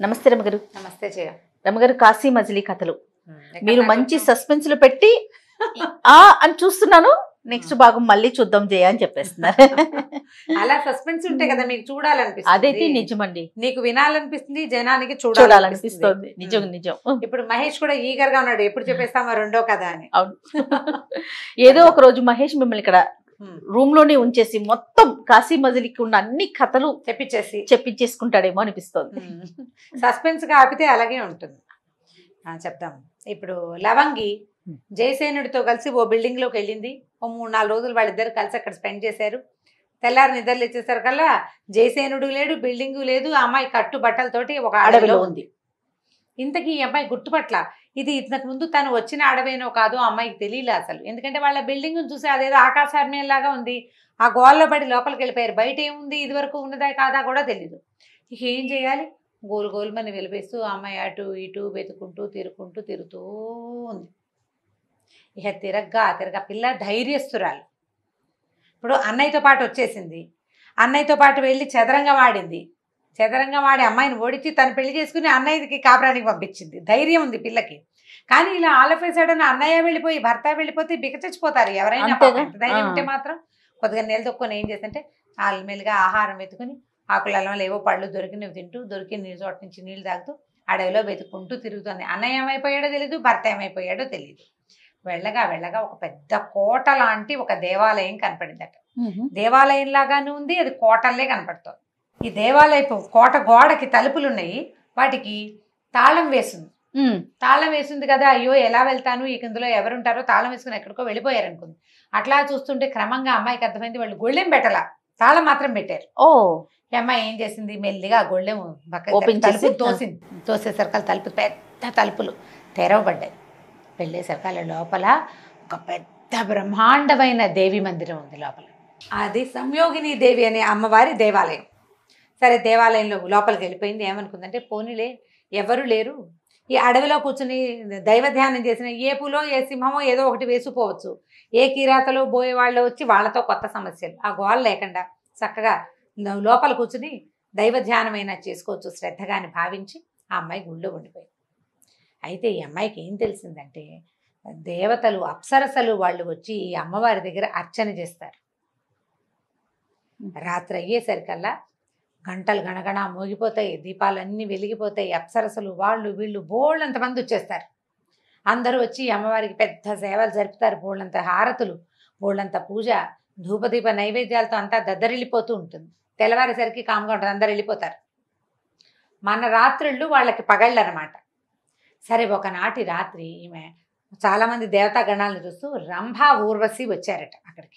నమస్తే రమగారు నమస్తే జయ రమగారు కాశీ మజిలీ కథలు ఎక్కడ మీరు దాకా మంచి వచ్చాం? సస్పెన్స్ లో పెట్టి ఆ అని చూస్తున్నాను నెక్స్ట్ భాగం మళ్ళీ చూద్దాం జయ అని చెప్పేస్తున్నారు అలా సస్పెన్స్ ఉంటే కదా మీకు చూడాలనిపిస్తుంది అదైతే నిజమండి నీకు వినాలనిపిస్తుంది జనానికి చూడాలనిపిస్తుంది చూడాలనిపిస్తుంది నిజం నిజం ఇప్పుడు మహేష్ కూడా ఈగర్ గా ఉన్నాడు ఎప్పుడు చెప్పేస్తామా రెండో కథ అని అవును ఏదో ఒక రోజు మహేష్ మిమ్మల్ని ఇక్కడ ఉమ్. రూమ్ లోనే ఉంచేసి మొత్తం కాశీ మజిలీకి ఉన్న అన్ని కథలు చెప్పించేసి చెప్పించేసుకుంటాడేమో అనిపిస్తోంది సస్పెన్స్ గా ఆపితే అలాగే ఉంటుంది ఆ, చెప్దాం ఇప్పుడు లవంగి Hmm. జయసేనుడితో కలిసి ఓ బిల్డింగ్ లోకి వెళ్ళింది ఓ మూడు నాలుగు రోజులు వాళ్ళిద్దరు కలిసి అక్కడ స్పెండ్ చేశారు తెల్లారి నిద్రలు ఇచ్చేసరికల్లా జయసేనుడు లేడు బిల్డింగ్ లేదు ఆ అమ్మాయి కట్టు బట్టలతోటి ఒక అడవిలో అడవిలో ఉంది ఇంతకీ ఈ అమ్మాయి గుర్తుపట్ల ఇది ఇంతకు ముందు తను వచ్చిన అడవేనో కాదో ఆ అమ్మాయికి తెలియలే అసలు ఎందుకంటే వాళ్ళ బిల్డింగ్ చూసి అదేదో ఆకాశార్మీయం లాగా ఉంది ఆ గోల్లో పడి లోపలికి వెళ్ళిపోయారు బయట ఏముంది ఇది వరకు ఉన్నదా కాదా కూడా తెలియదు ఇక ఏం చేయాలి గోలు గోలుమని వెలిపేస్తూ ఆ అమ్మాయి అటు ఇటు వెతుకుంటూ తిరుక్కుంటూ తిరుగుతూ ఉంది ఇక తిరగ్గా తిరగ పిల్ల ధైర్యస్తురాలు ఇప్పుడు అన్నయ్యతో పాటు వచ్చేసింది అన్నయ్యతో పాటు వెళ్ళి చదరంగం ఆడింది చదరంగం ఆడి అమ్మాయిని ఓడించి తను పెళ్లి చేసుకుని అన్నయ్యకి కాపురానికి పంపించింది ధైర్యం ఉంది పిల్లకి కానీ ఇలా ఆలోపేసాడని అన్నయ్య వెళ్ళిపోయి భర్త వెళ్ళిపోతే బిగ చచ్చిపోతారు ఎవరైనా అంతేగా. పాపం. ఎంత ధైర్యం ఆ. ఉంటే మాత్రం కొద్దిగా నెల తొక్కుని ఏం చేస్తుంటే ఆల్మెల్లిగా ఆహారం వెతుకుని ఆకులలో ఏవో పళ్ళు దొరికినవి తింటూ దొరికిన నీళ్ళ చోట నుంచి నీళ్ళు తాగుతూ అడవిలో వెతుక్కుంటూ తిరుగుతుంది అన్నయ్య ఏమైపోయాడో తెలియదు భర్త ఏమైపోయాడో తెలియదు వెళ్ళగా వెళ్ళగా ఒక పెద్ద కోట లాంటి ఒక దేవాలయం కనపడిందట దేవాలయం లాగానే ఉంది అది కోటల్లే కనపడుతుంది ఈ దేవాలయపు కోట గోడకి తలుపులు ఉన్నాయి వాటికి తాళం వేసింది ఉమ్. తాళం వేసింది కదా అయ్యో ఎలా వెళ్తాను ఈ కిందలో ఎవరుంటారో తాళం వేసుకుని ఎక్కడికో వెళ్ళిపోయారు అనుకుంది అట్లా చూస్తుంటే క్రమంగా అమ్మాయికి అర్థమైంది వాళ్ళు గొళ్ళెం పెట్టాల తాళం మాత్రం పెట్టారు ఓ ఈ అమ్మాయి ఏం చేసింది మెల్లిగా ఆ గొళ్ళెం పక్కకి Open తలుపు చేసి? తోసింది తోసేసరికి తలుపు పెద్ద తలుపులు తెరవబడ్డాయి వెళ్ళేసరికి లోపల ఒక పెద్ద బ్రహ్మాండమైన దేవి మందిరం ఉంది లోపల అది సంయోగిని దేవి అనే అమ్మవారి దేవాలయం సరే దేవాలయంలో లోపలికి వెళ్ళిపోయింది ఏమనుకుందంటే పోనీలే ఎవరు లేరు ఈ అడవిలో కూర్చుని దైవ ధ్యానం చేసిన ఏ పులో ఏ సింహమో ఏదో ఒకటి వేసుకుపోవచ్చు ఏ కిరాతలో బోయే వాళ్ళు వచ్చి వాళ్ళతో కొత్త సమస్యలు ఆ గోల లేకుండా చక్కగా లో- లోపల కూర్చుని దైవ ధ్యానమైనా చేసుకోవచ్చు శ్రద్ధగా అని భావించి ఆ అమ్మాయి గుళ్ళో ఉండిపోయింది అయితే ఈ అమ్మాయికి ఏం తెలిసిందంటే దేవతలు అప్సరసలు వాళ్ళు వచ్చి ఈ అమ్మవారి దగ్గర అర్చన చేస్తారు రాత్రి అయ్యేసరికల్లా గంటలు గణగణ మోగిపోతాయి దీపాలన్నీ వెలిగిపోతాయి అప్సరసలు వాళ్ళు వీళ్ళు బోళ్ళంత మంది వచ్చేస్తారు అందరూ వచ్చి ఈ అమ్మవారికి పెద్ద సేవలు జరుపుతారు బోళ్ళంత హారతులు బోళ్ళంత పూజ ధూపదీప నైవేద్యాలతో అంతా దద్దరిల్లిపోతూ ఉంటుంది తెల్లవారేసరికి కామ్గా ఉంటుంది అందరు వెళ్ళిపోతారు మన రాత్రుళ్ళు వాళ్ళకి పగళ్ళు అనమాట సరే ఒకనాటి రాత్రి ఈమె చాలామంది దేవతా గణాలను చూస్తూ రంభా ఊర్వశి వచ్చారట అక్కడికి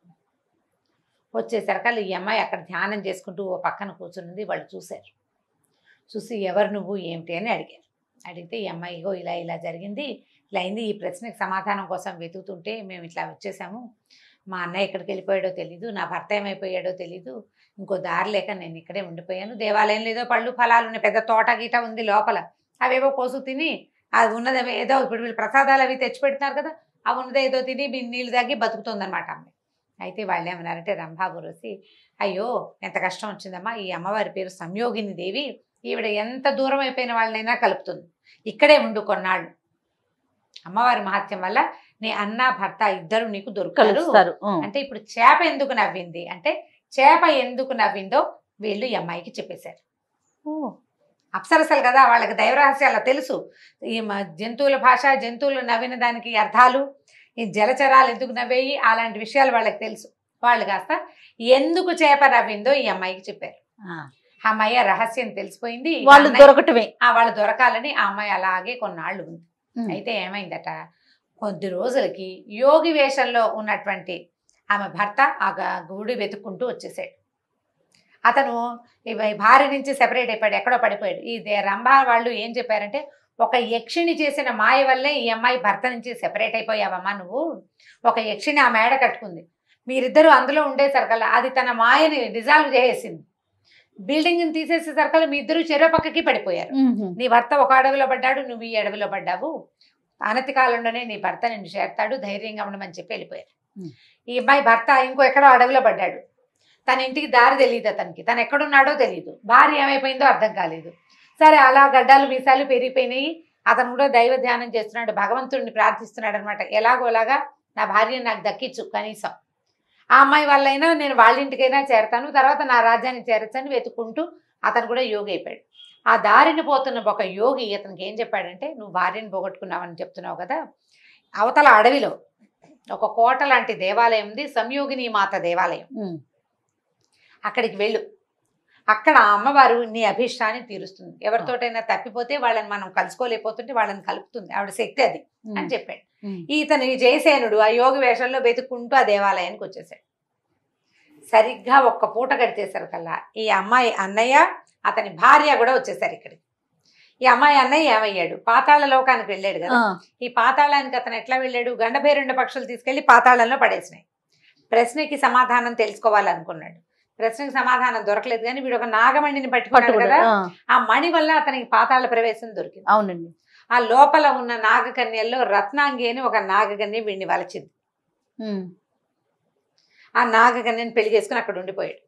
వచ్చేసరికి ఈ అమ్మాయి అక్కడ ధ్యానం చేసుకుంటూ ఓ పక్కన కూర్చున్నది వాళ్ళు చూశారు చూసి ఎవరు నువ్వు ఏమిటి అని అడిగారు అడిగితే ఈ అమ్మాయి ఇగో ఇలా ఇలా జరిగింది ఇలా అయింది ఈ ప్రశ్నకి సమాధానం కోసం వెతుకుతుంటే మేము ఇట్లా వచ్చేసాము మా అన్నయ్య ఎక్కడికి వెళ్ళిపోయాడో తెలీదు నా భర్త ఏమైపోయాడో తెలీదు ఇంకో దారి లేక నేను ఇక్కడే ఉండిపోయాను దేవాలయంలో ఏదో పళ్ళు ఫలాలు ఉన్నాయి పెద్ద తోట గీట ఉంది లోపల అవేవో కోసు తిని అది ఉన్నది అవి ఏదో ఇప్పుడు వీళ్ళు ప్రసాదాలు అవి తెచ్చి పెడుతున్నారు కదా అవి ఉన్నది ఏదో తిని బి- నీళ్ళు తాగి బతుకుతుందన్నమాట అమ్మాయి అయితే వాళ్ళు ఏమన్నారంటే రంభాబు రోసి అయ్యో ఎంత కష్టం వచ్చిందమ్మా ఈ అమ్మవారి పేరు సంయోగిని దేవి ఈవిడ ఎంత దూరం అయిపోయిన వాళ్ళనైనా కలుపుతుంది ఇక్కడే ఉండు కొన్నాళ్ళు అమ్మవారి మహత్యం వల్ల నీ అన్న భర్త ఇద్దరు నీకు దొరుకుతారు కలుస్తారు ఉమ్. అంటే ఇప్పుడు చేప ఎందుకు నవ్వింది అంటే చేప ఎందుకు నవ్విందో వీళ్ళు ఈ అమ్మాయికి చెప్పేశారు ఓ. అప్సరసలు కదా వాళ్ళకి దైవరహస్యాలు తెలుసు ఈ మ- జంతువుల భాష జంతువులు నవ్విన దానికి అర్థాలు ఈ జలచరాలు ఎందుకు నవ్వేయి అలాంటి విషయాలు వాళ్ళకి తెలుసు వాళ్ళు కాస్త ఎందుకు చేప నవ్విందో ఈ అమ్మాయికి చెప్పారు ఆ. ఆ అమ్మాయి ఆ రహస్యం తెలిసిపోయింది ఈ వాళ్ళు అమ్మాయి- దొరకటమే ఆ వాళ్ళు దొరకాలని ఆ అమ్మాయి అలాగే కొన్నాళ్ళు ఉంది ఉమ్. అయితే ఏమైందట కొద్ది రోజులకి యోగి వేషంలో ఉన్నటువంటి ఆమె భర్త ఆ గ- గుడి వెతుక్కుంటూ వచ్చేసాడు అతను ఈ భార్య నుంచి సెపరేట్ అయిపోయాడు ఎక్కడో పడిపోయాడు ఈ దే- రంభ వాళ్ళు ఏం చెప్పారంటే ఒక యక్షిణి చేసిన మాయ వల్లే ఈ అమ్మాయి భర్త నుంచి సెపరేట్ అయిపోయావమ్మా నువ్వు ఒక యక్షిణి ఆ మేడ కట్టుకుంది మీరిద్దరూ అందులో ఉండేసరికల్లా అది తన మాయని డిజాల్వ్ చేసేసింది బిల్డింగ్ని తీసేసేసరికల్లా మీ ఇద్దరు చెరో పక్కకి పడిపోయారు ఉమ్. నీ భర్త ఒక అడవిలో పడ్డాడు నువ్వు ఈ అడవిలో పడ్డావు అనతి కాలంలోనే నీ భర్త నిన్ను చేస్తాడు ధైర్యంగా ఉండమని చెప్పి వెళ్ళిపోయారు Hmm. ఈ అమ్మాయి భర్త ఇంకో ఎక్కడో అడవిలో పడ్డాడు తన ఇంటికి దారి తెలియదు అతనికి తను ఎక్కడున్నాడో తెలియదు భార్య ఏమైపోయిందో అర్థం కాలేదు సరే అలా గడ్డాలు మీసాలు పెరిగిపోయినాయి అతను కూడా దైవ ధ్యానం చేస్తున్నాడు భగవంతుడిని ప్రార్థిస్తున్నాడు అనమాట ఎలాగోలాగా నా భార్యను నాకు దక్కించు కనీసం ఆ అమ్మాయి వల్లైనా నేను వాళ్ళ ఇంటికైనా చేరతాను తర్వాత నా రాజ్యానికి చేరచ్చని వెతుక్కుంటూ అతను కూడా యోగి అయిపోయాడు ఆ దారిని పోతున్న ఒక యోగి అతనికి ఏం చెప్పాడంటే నువ్వు భార్యను పోగొట్టుకున్నావని చెప్తున్నావు కదా అవతల అడవిలో ఒక కోట లాంటి దేవాలయం ఉంది సంయోగిని మాత దేవాలయం ఉమ్. అక్కడికి వెళ్ళు అక్కడ ఆ అమ్మవారు నీ అభిష్టాన్ని తీరుస్తుంది ఎవరితోటైనా తప్పిపోతే వాళ్ళని మనం కలుసుకోలేకపోతుంటే వాళ్ళని కలుపుతుంది ఆవిడ శక్తి అది అని చెప్పాడు ఉమ్. ఈతను ఈ జయసేనుడు ఆ యోగి వేషంలో వెతుక్కుంటూ ఆ దేవాలయానికి వచ్చేసాడు సరిగ్గా ఒక్క పూట గడిచేశారు కల్లా ఈ అమ్మాయి అన్నయ్య అతని భార్య కూడా వచ్చేసారు ఇక్కడికి ఈ అమ్మాయి అన్నయ్య ఏమయ్యాడు పాతాళ లోకానికి వెళ్ళాడు కదా ఆ, ఈ పాతాళానికి అతను ఎట్లా వెళ్ళాడు గండభేరుండ పక్షులు తీసుకెళ్లి పాతాళంలో పడేసినాయి ప్రశ్నకి సమాధానం తెలుసుకోవాలనుకున్నాడు ప్రశ్నకి సమాధానం దొరకలేదు కానీ వీడు ఒక నాగమణిని పట్టుకున్నాడు పట్టుకున్నాడు కదా ఆ, ఆ మణి వల్ల అతనికి పాతాళ ప్రవేశం దొరికింది అవునండి ఆ లోపల ఉన్న నాగకన్యల్లో రత్నాంగి అని ఒక నాగకన్య వీడిని వలచింది ఉమ్. ఆ నాగకన్యని పెళ్లి చేసుకుని అక్కడ ఉండిపోయాడు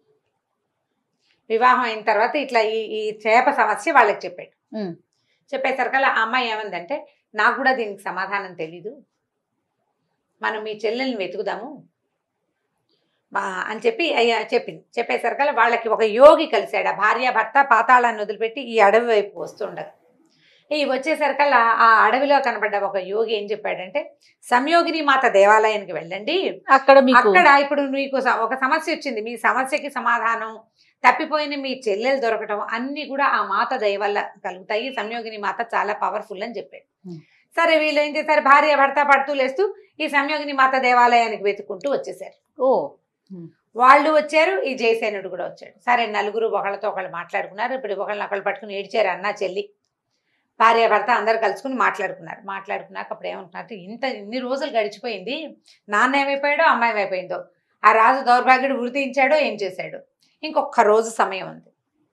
వివాహం అయిన తర్వాత ఇట్లా ఈ ఈ చేప సమస్య వాళ్ళకి చెప్పాడు ఉమ్. చెప్పేసరికల్లా ఆ అమ్మాయి ఏమందంటే నాకు కూడా దీనికి సమాధానం తెలీదు మనం మీ చెల్లెల్ని వెతుకుదాము మా- అని చెప్పి అయ్యా చెప్పింది చెప్పేసరికల్లా వాళ్ళకి ఒక యోగి కలిశాడు ఆ భార్య భర్త పాతాళాన్ని వదిలిపెట్టి ఈ అడవి వైపు వస్తుండగా ఈ వచ్చేసరికల్లా ఆ అడవిలో కనబడ్డ ఒక యోగి ఏం చెప్పాడంటే సంయోగిని మాత దేవాలయానికి వెళ్ళండి అక్కడ మీకు అక్కడ ఇప్పుడు మీకు స- ఒక సమస్య వచ్చింది మీ సమస్యకి సమాధానం తప్పిపోయిన మీ చెల్లెలు దొరకటం అన్ని కూడా ఆ మాత దయ వల్ల కలుగుతాయి సంయోగిని మాత చాలా పవర్ఫుల్ అని చెప్పాడు Hmm. సరే వీళ్ళు ఏం చేశారు భార్య భర్త పడుతూ లేస్తూ ఈ సంయోగిని మాత దేవాలయానికి వెతుకుంటూ వచ్చేసారు ఓ వాళ్ళు వచ్చారు ఈ జయసేనుడు కూడా వచ్చాడు సరే నలుగురు ఒకళ్ళతో ఒకళ్ళు మాట్లాడుకున్నారు ఇప్పుడు ఒకళ్ళని ఒకళ్ళు పట్టుకుని ఏడ్చారు అన్న చెల్లి భార్య భర్త అందరు కలుసుకుని మాట్లాడుకున్నారు మాట్లాడుకున్నాక అప్పుడు ఏమంటున్నారు ఇంత ఇన్ని రోజులు గడిచిపోయింది నాన్న ఏమైపోయాడో అమ్మాయి ఏమైపోయిందో ఆ రాజు దౌర్భాగ్యుడు గుర్తించాడో ఏం చేశాడు ఇంకొక రోజు సమయం ఉంది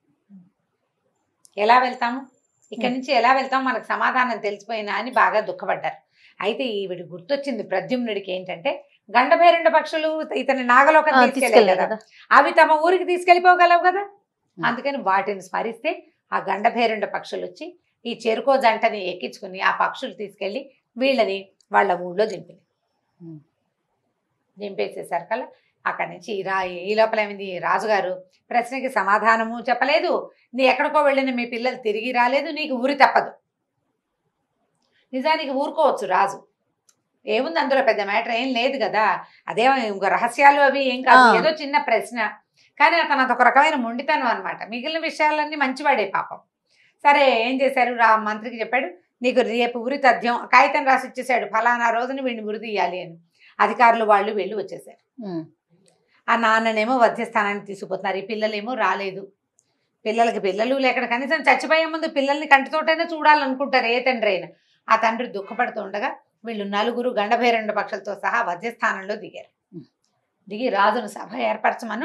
ఎలా వెళ్తాము ఇక్కడి నుంచి ఎలా వెళ్తాం మనకు సమాధానం తెలిసిపోయినా అని బాగా దుఃఖపడ్డారు అయితే ఈవిడి గుర్తొచ్చింది ప్రద్యుమ్నుడికి ఏంటంటే గండభేరుండ పక్షులు ఇతని నాగలోకం ఆ, తీసుకెళ్ళాయి తీసుకెళ్ళారు కదా కదా అవి తమ ఊరికి తీసుకెళ్ళిపోగలవు కదా Hmm. అందుకని వాటిని స్మరిస్తే ఆ గండభేరుండ పక్షులు వచ్చి ఈ చెరుకో జంటని ఎక్కించుకుని ఆ పక్షులు తీసుకెళ్ళి వీళ్ళని వాళ్ళ ఊళ్ళో దింపింది Hmm. దింపేసేసరికల్లా అక్కడి నుంచి ఈ రా ఈ లోపల ఏమైంది రాజుగారు ప్రశ్నకి సమాధానము చెప్పలేదు నీ ఎక్కడికో వెళ్ళిన మీ పిల్లలు తిరిగి రాలేదు నీకు ఊరి తప్పదు నిజానికి ఊరుకోవచ్చు రాజు ఏముంది అందులో పెద్ద మ్యాటర్ ఏం లేదు కదా అదే ఇంకో రహస్యాలు అవి ఏం కాదు ఆ. ఏదో చిన్న ప్రశ్న కానీ అతను అదొక రకమైన మొండితనం అనమాట మిగిలిన విషయాలన్నీ మంచివాడే పాపం సరే ఏం చేశారు రా మంత్రికి చెప్పాడు నీకు రేపు ఉరి తథ్యం కాగితం రాసి ఇచ్చేసాడు ఫలానా రోజున వీడిని ఉరి తీయాలి అని అధికారులు వాళ్ళు వెళ్ళి వచ్చేసారు ఉమ్. ఆ నాన్ననేమో వధ్యస్థానానికి తీసుకుపోతున్నారు ఈ పిల్లలేమో రాలేదు పిల్లలకి పిల్లలు లేక కనీసం చచ్చిపోయే ముందు పిల్లల్ని కంటితోటైనా చూడాలనుకుంటారు ఏ తండ్రి అయినా ఆ తండ్రి దుఃఖపడుతూ ఉండగా వీళ్ళు నలుగురు గండభైరెండు పక్షులతో సహా వధ్యస్థానంలో దిగారు దిగి రాజును సభ ఏర్పరచమను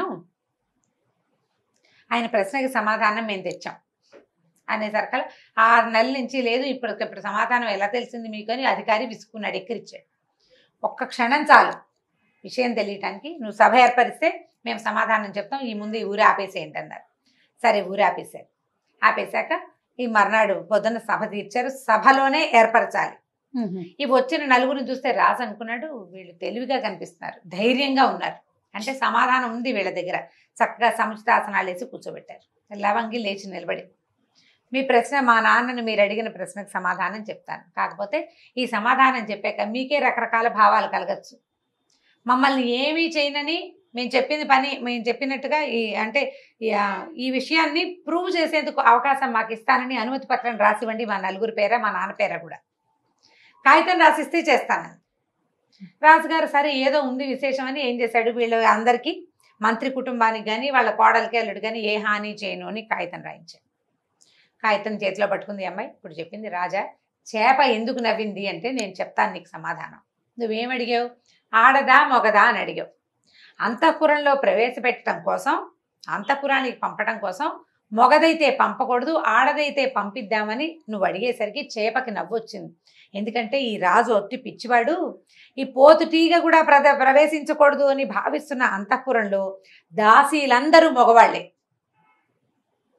ఆయన ప్రశ్నకి సమాధానం మేము తెచ్చాం అనేసరికల్ ఆరు నెలల నుంచి లేదు ఇప్పుడు ఇప్పుడు సమాధానం ఎలా తెలిసింది మీకు అని అధికారి విసుక్కున్నాడు ఎక్కిరిచ్చాడు ఒక్క క్షణం చాలు విషయం తెలియటానికి నువ్వు సభ ఏర్పరిస్తే మేము సమాధానం చెప్తాం ఈ ముందు ఈ ఊరు ఆపేసేయండి అన్నారు సరే ఊరు ఆపేశారు ఆపేశాక ఈ మర్నాడు పొద్దున్న సభ తీర్చారు సభలోనే ఏర్పరచాలి ఉమ్. ఇవి వచ్చిన నలుగురిని చూస్తే రాజు అనుకున్నాడు వీళ్ళు తెలివిగా కనిపిస్తున్నారు ధైర్యంగా ఉన్నారు అంటే సమాధానం ఉంది వీళ్ళ దగ్గర చక్కగా సముచితాసనాలు వేసి కూర్చోబెట్టారు లవంగి లేచి నిలబడి మీ ప్రశ్న మా నాన్నను మీరు అడిగిన ప్రశ్నకు సమాధానం చెప్తాను కాకపోతే ఈ సమాధానం చెప్పాక మీకే రకరకాల భావాలు కలగచ్చు మమ్మల్ని ఏమీ చేయనని మేము చెప్పింది పని మేము చెప్పినట్టుగా ఈ అంటే ఈ, ఆ, ఈ విషయాన్ని ప్రూవ్ చేసేందుకు అవకాశం మాకు ఇస్తానని అనుమతి పత్రం రాసివ్వండి మా నలుగురు పేర మా నాన్న పేర కూడా కాగితం రాసిస్తే చేస్తానని రాజుగారు సరే ఏదో ఉంది విశేషం అని ఏం చేశాడు వీళ్ళు అందరికీ మంత్రి కుటుంబానికి కానీ వాళ్ళ కోడలికి అల్లుడు కానీ ఏ హాని చేయను అని కాగితం రాయించాడు కాగితం చేతిలో పట్టుకుంది ఈ అమ్మాయి ఇప్పుడు చెప్పింది రాజా చేప ఎందుకు నవ్వింది అంటే నేను చెప్తాను నీకు సమాధానం నువ్వేం అడిగావు ఆడదా మొగదా అని అడిగావు అంతఃపురంలో ప్రవేశపెట్టడం కోసం అంతఃపురానికి పంపడం కోసం మొగదైతే పంపకూడదు ఆడదైతే పంపిద్దామని నువ్వు అడిగేసరికి చేపకి నవ్వొచ్చింది ఎందుకంటే ఈ రాజు ఒట్టి పిచ్చివాడు ఈ పోతు తీగ కూడా ప్రద ప్రవేశించకూడదు అని భావిస్తున్న అంతఃపురంలో దాసీలందరూ మగవాళ్లే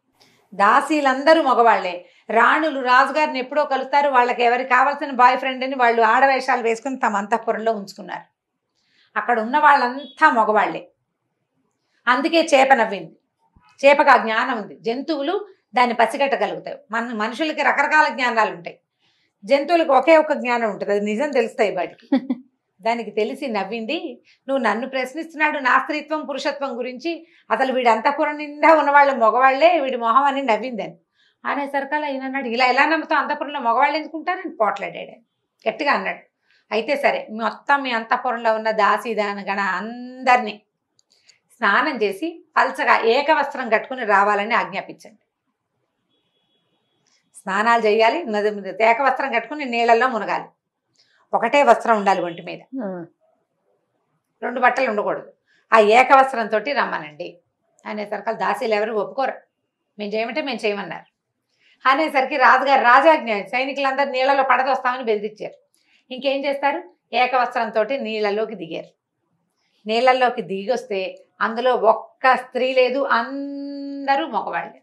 దాసీలందరూ మగవాళ్లే రాణులు రాజుగారిని ఎప్పుడో కలుస్తారు వాళ్ళకి ఎవరికి కావాల్సిన బాయ్ ఫ్రెండ్ అని వాళ్ళు ఆడవేషాలు వేసుకుని తమ అంతఃపురంలో ఉంచుకున్నారు అక్కడ ఉన్న వాళ్ళంతా మగవాళ్లే అందుకే చేప నవ్వింది చేపకు ఆ జ్ఞానం ఉంది జంతువులు దాన్ని పసిగట్టగలుగుతాయి మన మనుషులకి రకరకాల జ్ఞానాలు ఉంటాయి జంతువులకు ఒకే ఒక జ్ఞానం ఉంటుంది అది నిజం తెలుస్తాయి వాటికి దానికి తెలిసి నవ్వింది నువ్వు నన్ను ప్రశ్నిస్తున్నాడు నా స్త్రీత్వం పురుషత్వం గురించి అసలు వీడి అంతఃపురం నిండా ఉన్నవాళ్ళు మగవాళ్లే వీడి మొహం అని నవ్విందని అనేసరికల్లా ఈయన అన్నాడు ఇలా ఎలా నమ్ముతావు అంతఃపురంలో మగవాళ్ళు ఎందుకుంటారని పోట్లాడాడు ఆయన. గట్టిగా అన్నాడు అయితే సరే మొత్తం మీ అంతఃపురంలో ఉన్న దాసి దానగణ అందరినీ స్నానం చేసి పల్చగా ఏకవస్త్రం కట్టుకుని రావాలని ఆజ్ఞాపించండి స్నానాలు చేయాలి నది మీద ఏకవస్త్రం కట్టుకుని నీళ్ళల్లో మునగాలి ఒకటే వస్త్రం ఉండాలి ఒంటి మీద రెండు బట్టలు ఉండకూడదు ఆ ఏకవస్త్రంతో రమ్మనండి అనేసరికి దాసీలు ఎవరు ఒప్పుకోరు మేము చేయమంటే మేము చేయమన్నారు అనేసరికి రాజుగారు రాజాజ్ఞ సైనికులందరూ నీళ్ళలో పడదొస్తామని బెదిరించారు ఇంకేం చేస్తారు ఏకవస్త్రంతో నీళ్ళలోకి దిగారు నీళ్ళల్లోకి దిగొస్తే అందులో ఒక్క స్త్రీ లేదు అందరూ మగవాళ్ళే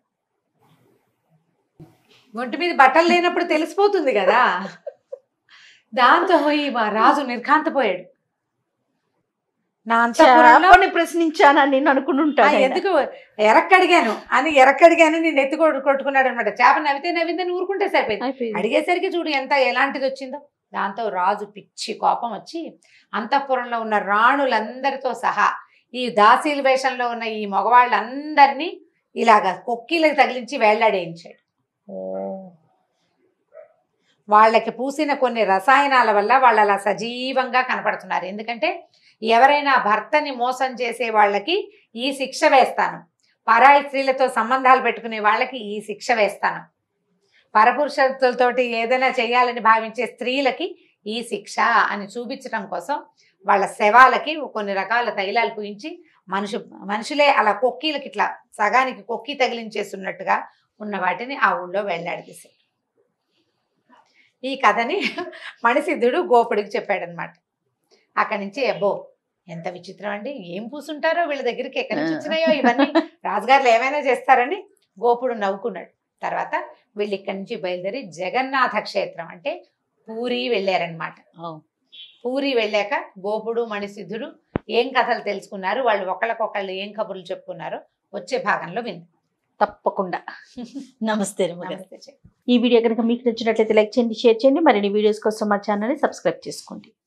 ఒంటి మీద బట్టలు లేనప్పుడు తెలిసిపోతుంది కదా దాంతో పోయి మా రాజు నిర్ఘాంతపోయాడు నా అంతఃపురంలో చేపని ప్రశ్నించానని నేను అనుకుని ఆ, ఉంటాను ఆయన. ఎందుకు ఎరక్కడిగాను అని ఎరక్కడిగాను నేను ఎత్తి కొట్టు కొట్టుకున్నాడు అనమాట చేప నవ్వితే నవ్విందని ఊరుకుంటే సరిపోయింది అయిపోయింది. అడిగేసరికి చూడు ఎంత ఎలాంటిది వచ్చిందో దాంతో రాజు పిచ్చి కోపం వచ్చి అంతఃపురంలో ఉన్న రాణులందరితో సహా ఈ దాసీల వేషంలో ఉన్న ఈ మగవాళ్ళందరినీ ఇలాగా కొక్కిలకు తగిలించి వేళ్లాడేయించాడు వాళ్ళకి పూసిన కొన్ని రసాయనాల వల్ల వాళ్ళు అలా సజీవంగా కనపడుతున్నారు ఎందుకంటే ఎవరైనా భర్తని మోసం చేసే వాళ్ళకి ఈ శిక్ష వేస్తాను పరాయి స్త్రీలతో సంబంధాలు పెట్టుకునే వాళ్ళకి ఈ శిక్ష వేస్తాను పరపురుషులతోటి ఏదైనా చేయాలని భావించే స్త్రీలకి ఈ శిక్ష అని చూపించడం కోసం వాళ్ళ శవాలకి కొన్ని రకాల తైలాలు పూయించి మనుషు మనుషులే అలా కొక్కీలకి ఇట్లా సగానికి కొక్కి తగిలించేస్తున్నట్టుగా ఉన్న వాటిని ఆ ఊళ్ళో వెళ్ళాడితీశారు ఈ కథని మణిసిద్ధుడు గోపుడికి చెప్పాడనమాట అక్కడి నుంచి అబ్బో ఎంత విచిత్రం అండి ఏం పూసుంటారో వీళ్ళ దగ్గరికి ఎక్కడి నుంచి వచ్చినాయో ఇవన్నీ రాజుగారులు ఏమైనా చేస్తారని గోపుడు నవ్వుకున్నాడు తర్వాత వీళ్ళు ఇక్కడి నుంచి బయలుదేరి జగన్నాథ క్షేత్రం అంటే పూరి వెళ్ళారనమాట అవును. పూరి వెళ్ళాక గోపుడు మణిసిద్ధుడు ఏం కథలు తెలుసుకున్నారు వాళ్ళు ఒకళ్ళకొకళ్ళు ఏం కబుర్లు చెప్పుకున్నారో వచ్చే భాగంలో వింది తప్పకుండా నమస్తే రమ్య గారు. నమస్తే చె- ఈ వీడియో కనుక మీకు నచ్చినట్లయితే లైక్ చేయండి షేర్ చేయండి మరిన్ని వీడియోస్ కోసం మా ఛానల్ని సబ్స్క్రైబ్ చేసుకోండి